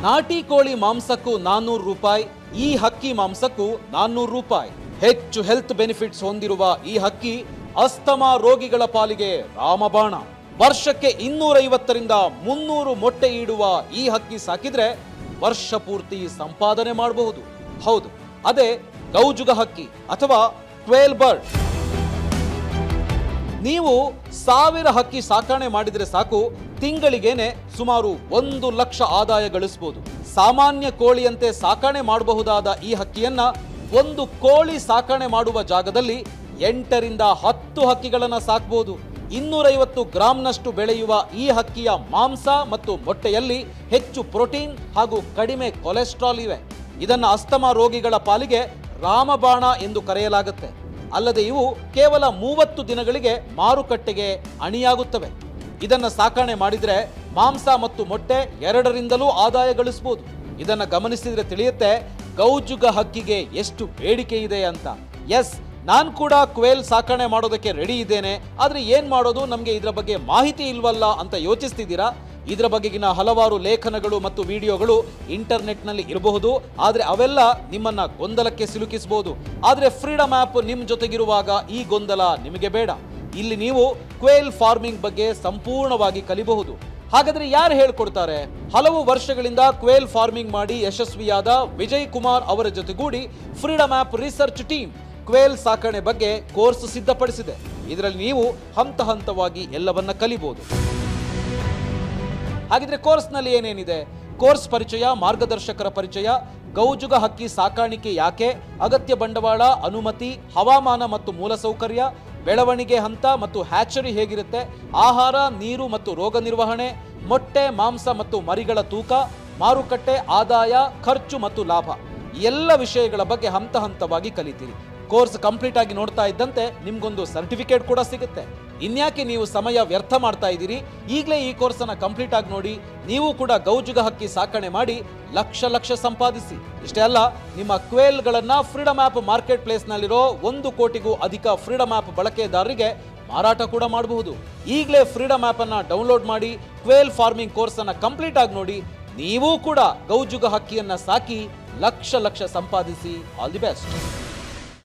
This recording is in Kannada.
ನಾಟಿ ಕೋಳಿ ಮಾಂಸಕ್ಕೂ ನಾನ್ನೂರು ರೂಪಾಯಿ ಈ ಹಕ್ಕಿ ಮಾಂಸಕ್ಕೂ ನಾನ್ನೂರು ರೂಪಾಯಿ ಹೆಚ್ಚು ಹೆಲ್ತ್ ಬೆನಿಫಿಟ್ಸ್ ಹೊಂದಿರುವ ಈ ಹಕ್ಕಿ ಅಸ್ತಮಾ ರೋಗಿಗಳ ಪಾಲಿಗೆ ರಾಮಬಾಣ ವರ್ಷಕ್ಕೆ ಇನ್ನೂರೈವತ್ತರಿಂದ ಮುನ್ನೂರು ಮೊಟ್ಟೆ ಇಡುವ ಈ ಹಕ್ಕಿ ಸಾಕಿದ್ರೆ ವರ್ಷ ಪೂರ್ತಿ ಸಂಪಾದನೆ ಮಾಡಬಹುದು ಹೌದು ಅದೇ ಗೌಜುಗ ಹಕ್ಕಿ ಅಥವಾ ಟ್ವೇಲ್ ಬರ್ಡ್ ನೀವು ಸಾವಿರ ಹಕ್ಕಿ ಸಾಕಣೆ ಮಾಡಿದ್ರೆ ಸಾಕು ತಿಂಗಳಿಗೇನೆ ಸುಮಾರು ಒಂದು ಲಕ್ಷ ಆದಾಯ ಗಳಿಸಬಹುದು ಸಾಮಾನ್ಯ ಕೋಳಿಯಂತೆ ಸಾಕಣೆ ಮಾಡಬಹುದಾದ ಈ ಹಕ್ಕಿಯನ್ನ ಒಂದು ಕೋಳಿ ಸಾಕಣೆ ಮಾಡುವ ಜಾಗದಲ್ಲಿ ಎಂಟರಿಂದ ಹತ್ತು ಹಕ್ಕಿಗಳನ್ನ ಸಾಕಬಹುದು ಇನ್ನೂರೈವತ್ತು ಗ್ರಾಂನಷ್ಟು ಬೆಳೆಯುವ ಈ ಹಕ್ಕಿಯ ಮಾಂಸ ಮತ್ತು ಮೊಟ್ಟೆಯಲ್ಲಿ ಹೆಚ್ಚು ಪ್ರೋಟೀನ್ ಹಾಗೂ ಕಡಿಮೆ ಕೊಲೆಸ್ಟ್ರಾಲ್ ಇವೆ ಇದನ್ನ ಅಸ್ತಮಾ ರೋಗಿಗಳ ಪಾಲಿಗೆ ರಾಮಬಾಣ ಎಂದು ಕರೆಯಲಾಗುತ್ತೆ ಅಲ್ಲದೆ ಇವು ಕೇವಲ ಮೂವತ್ತು ದಿನಗಳಿಗೆ ಮಾರುಕಟ್ಟೆಗೆ ಅಣಿಯಾಗುತ್ತವೆ ಇದನ್ನ ಸಾಕಣೆ ಮಾಡಿದ್ರೆ ಮಾಂಸ ಮತ್ತು ಮೊಟ್ಟೆ ಎರಡರಿಂದಲೂ ಆದಾಯ ಗಳಿಸಬಹುದು ಇದನ್ನ ಗಮನಿಸಿದ್ರೆ ತಿಳಿಯುತ್ತೆ ಗೌಜುಗ ಹಕ್ಕಿಗೆ ಎಷ್ಟು ಬೇಡಿಕೆ ಇದೆ ಅಂತ ಎಸ್ ನಾನು ಕೂಡ ಕ್ವೇಲ್ ಸಾಕಣೆ ಮಾಡೋದಕ್ಕೆ ರೆಡಿ ಇದ್ದೇನೆ ಆದ್ರೆ ಏನ್ ಮಾಡೋದು ನಮಗೆ ಇದರ ಬಗ್ಗೆ ಮಾಹಿತಿ ಇಲ್ವಲ್ಲ ಅಂತ ಯೋಚಿಸ್ತಿದ್ದೀರಾ ಇದರ ಬಗೆಗಿನ ಹಲವಾರು ಲೇಖನಗಳು ಮತ್ತು ವಿಡಿಯೋಗಳು ಇಂಟರ್ನೆಟ್ನಲ್ಲಿ ಇರಬಹುದು ಆದರೆ ಅವೆಲ್ಲ ನಿಮ್ಮನ್ನ ಗೊಂದಲಕ್ಕೆ ಸಿಲುಕಿಸಬಹುದು ಆದರೆ ಫ್ರೀಡಮ್ ಆ್ಯಪ್ ನಿಮ್ಮ ಜೊತೆಗಿರುವಾಗ ಈ ಗೊಂದಲ ನಿಮಗೆ ಬೇಡ ಇಲ್ಲಿ ನೀವು ಕ್ವೇಲ್ ಫಾರ್ಮಿಂಗ್ ಬಗ್ಗೆ ಸಂಪೂರ್ಣವಾಗಿ ಕಲಿಬಹುದು ಹಾಗಾದ್ರೆ ಯಾರು ಹೇಳ್ಕೊಡ್ತಾರೆ ಹಲವು ವರ್ಷಗಳಿಂದ ಕ್ವೇಲ್ ಫಾರ್ಮಿಂಗ್ ಮಾಡಿ ಯಶಸ್ವಿಯಾದ ವಿಜಯ್ ಕುಮಾರ್ ಅವರ ಜೊತೆಗೂಡಿ Freedom App research team quail ಸಾಕಣೆ ಬಗ್ಗೆ ಕೋರ್ಸ್ ಸಿದ್ಧಪಡಿಸಿದೆ ಇದರಲ್ಲಿ ನೀವು ಹಂತ ಹಂತವಾಗಿ ಎಲ್ಲವನ್ನ ಕಲಿಬಹುದು ಹಾಗಿದ್ರೆ ಕೋರ್ಸ್ನಲ್ಲಿ ಏನೇನಿದೆ ಕೋರ್ಸ್ ಪರಿಚಯ ಮಾರ್ಗದರ್ಶಕರ ಪರಿಚಯ ಗೌಜುಗ ಹಕ್ಕಿ ಸಾಕಾಣಿಕೆ ಯಾಕೆ ಅಗತ್ಯ ಬಂಡವಾಳ ಅನುಮತಿ ಹವಾಮಾನ ಮತ್ತು ಮೂಲಸೌಕರ್ಯ ಬೆಳವಣಿಗೆ ಹಂತ ಮತ್ತು ಹ್ಯಾಚರಿ ಹೇಗಿರುತ್ತೆ ಆಹಾರ ನೀರು ಮತ್ತು ರೋಗ ನಿರ್ವಹಣೆ ಮೊಟ್ಟೆ ಮಾಂಸ ಮತ್ತು ಮರಿಗಳ ತೂಕ ಮಾರುಕಟ್ಟೆ ಆದಾಯ ಖರ್ಚು ಮತ್ತು ಲಾಭ ಈ ಎಲ್ಲ ವಿಷಯಗಳ ಬಗ್ಗೆ ಹಂತ ಹಂತವಾಗಿ ಕಲಿತೀರಿ ಕೋರ್ಸ್ ಕಂಪ್ಲೀಟ್ ಆಗಿ ನೋಡ್ತಾ ಇದ್ದಂತೆ ನಿಮ್ಗೊಂದು ಸರ್ಟಿಫಿಕೇಟ್ ಕೂಡ ಸಿಗುತ್ತೆ ಇನ್ಯಾಕೆ ನೀವು ಸಮಯ ವ್ಯರ್ಥ ಮಾಡ್ತಾ ಇದ್ದೀರಿ ಈಗಲೇ ಈ ಕೋರ್ಸ್ ಅನ್ನ ಕಂಪ್ಲೀಟ್ ಆಗಿ ನೋಡಿ ನೀವು ಕೂಡ ಗೌಜುಗ ಹಕ್ಕಿ ಸಾಕಣೆ ಮಾಡಿ ಲಕ್ಷ ಲಕ್ಷ ಸಂಪಾದಿಸಿ ಇಷ್ಟೇ ಅಲ್ಲ ನಿಮ್ಮ ಕ್ವೇಲ್ಗಳನ್ನ ಫ್ರೀಡಮ್ ಆ್ಯಪ್ ಮಾರ್ಕೆಟ್ ಪ್ಲೇಸ್ನಲ್ಲಿರೋ ಒಂದು ಕೋಟಿಗೂ ಅಧಿಕ ಫ್ರೀಡಮ್ ಆ್ಯಪ್ ಬಳಕೆದಾರರಿಗೆ ಮಾರಾಟ ಕೂಡ ಮಾಡಬಹುದು ಈಗಲೇ ಫ್ರೀಡಮ್ ಆ್ಯಪ್ ಅನ್ನ ಡೌನ್ಲೋಡ್ ಮಾಡಿ ಕ್ವೇಲ್ ಫಾರ್ಮಿಂಗ್ ಕೋರ್ಸ್ ಅನ್ನ ಕಂಪ್ಲೀಟ್ ಆಗಿ ನೋಡಿ ನೀವೂ ಕೂಡ ಗೌಜುಗ ಹಕ್ಕಿಯನ್ನ ಸಾಕಿ ಲಕ್ಷ ಲಕ್ಷ ಸಂಪಾದಿಸಿ ಆಲ್ ದಿ ಬೆಸ್ಟ್